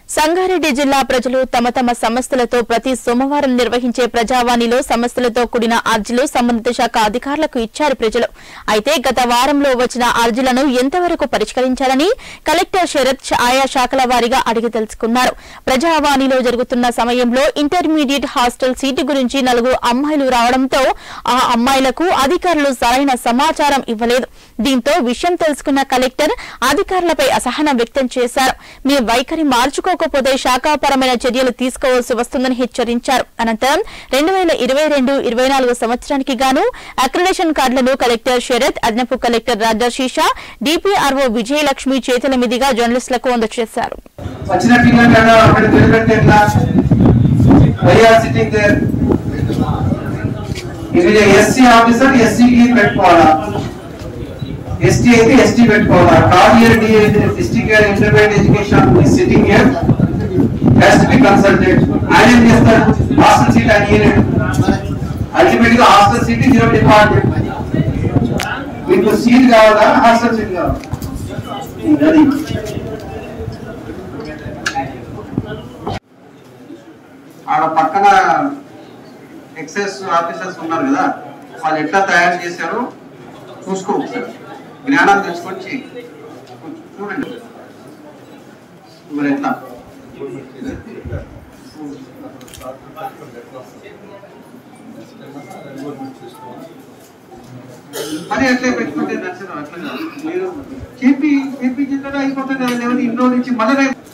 సంగారెడ్డి జిల్లా ప్రజలు తమ తమ సమస్యలతో ప్రతి సోమవారం నిర్వహించే ప్రజావాణిలో సమస్యలతో కూడిన అర్జీలు సంబంధిత శాఖ అధికారులకు ఇచ్చారు ప్రజలు అయితే గత వారంలో వచ్చిన అర్జీలను ఎంతవరకు పరిష్కరించాలని కలెక్టర్ శరత్ ఆయా శాఖల వారీగా అడిగి తెలుసుకున్నారు ప్రజావాణిలో జరుగుతున్న సమయంలో ఇంటర్మీడియట్ హాస్టల్ సీటు గురించి నలుగురు అమ్మాయిలు రావడంతో ఆ అమ్మాయిలకు అధికారులు సరైన సమాచారం ఇవ్వలేదు దీంతో విషయం తెలుసుకున్న కలెక్టర్ అధికారులపై అసహనం వ్యక్తం చేశారు మీ వైఖరి మార్చుకోకపోతే శాఖాపరమైన చర్యలు తీసుకోవాల్సి వస్తుందని హెచ్చరించారు అనంతరం రెండు వేల ఇరవై రెండు ఇరవై నాలుగు సంవత్సరానికి గాను అక్రిడేషన్ కార్డులను కలెక్టర్ శరత్ అదనపు కలెక్టర్ రాజర్షీషా డిపిఆర్ఓ విజయలక్ష్మి చేతుల మీదుగా జర్నలిస్టులకు అందజేశారు వచ్చిన పిల్లలు కదా అక్కడ తెలిపెడితే ఎట్లా వైఆర్ సిట్టింగ్ దేర్ ఇది ఎస్సీ ఆఫీసర్ ఎస్సీకి పెట్టుకోవాలా ఎస్టీ అయితే ఎస్టీ పెట్టుకోవాలా third year district year intermediate education sitting year has to be consulted ఆయన ఏం చేస్తారు హాస్టల్ సీట్ ఆయన ఇయర్ అల్టిమేట్ గా హాస్టల్ సీట్ జీరో డిపార్ట్మెంట్ మీకు సీట్ కావాలా హాస్టల్ సీట్ కావాలా అది ఆడ పక్కన ఎక్సైజ్ ఆఫీసర్స్ ఉన్నారు కదా వాళ్ళు ఎట్లా తయారు చేశారో చూసుకో ఒకసారి జ్ఞానం తెచ్చుకొని చెయ్యి. చూడండి మరి ఎట్లా మరి ఎట్లా పెట్టుకుంటే నచ్చదు అట్లా కాదు. మీరు చెప్పి చెప్పించిన అయిపోతుంది కదా లేకపోతే ఇంట్లో నుంచి మళ్ళీ రేపు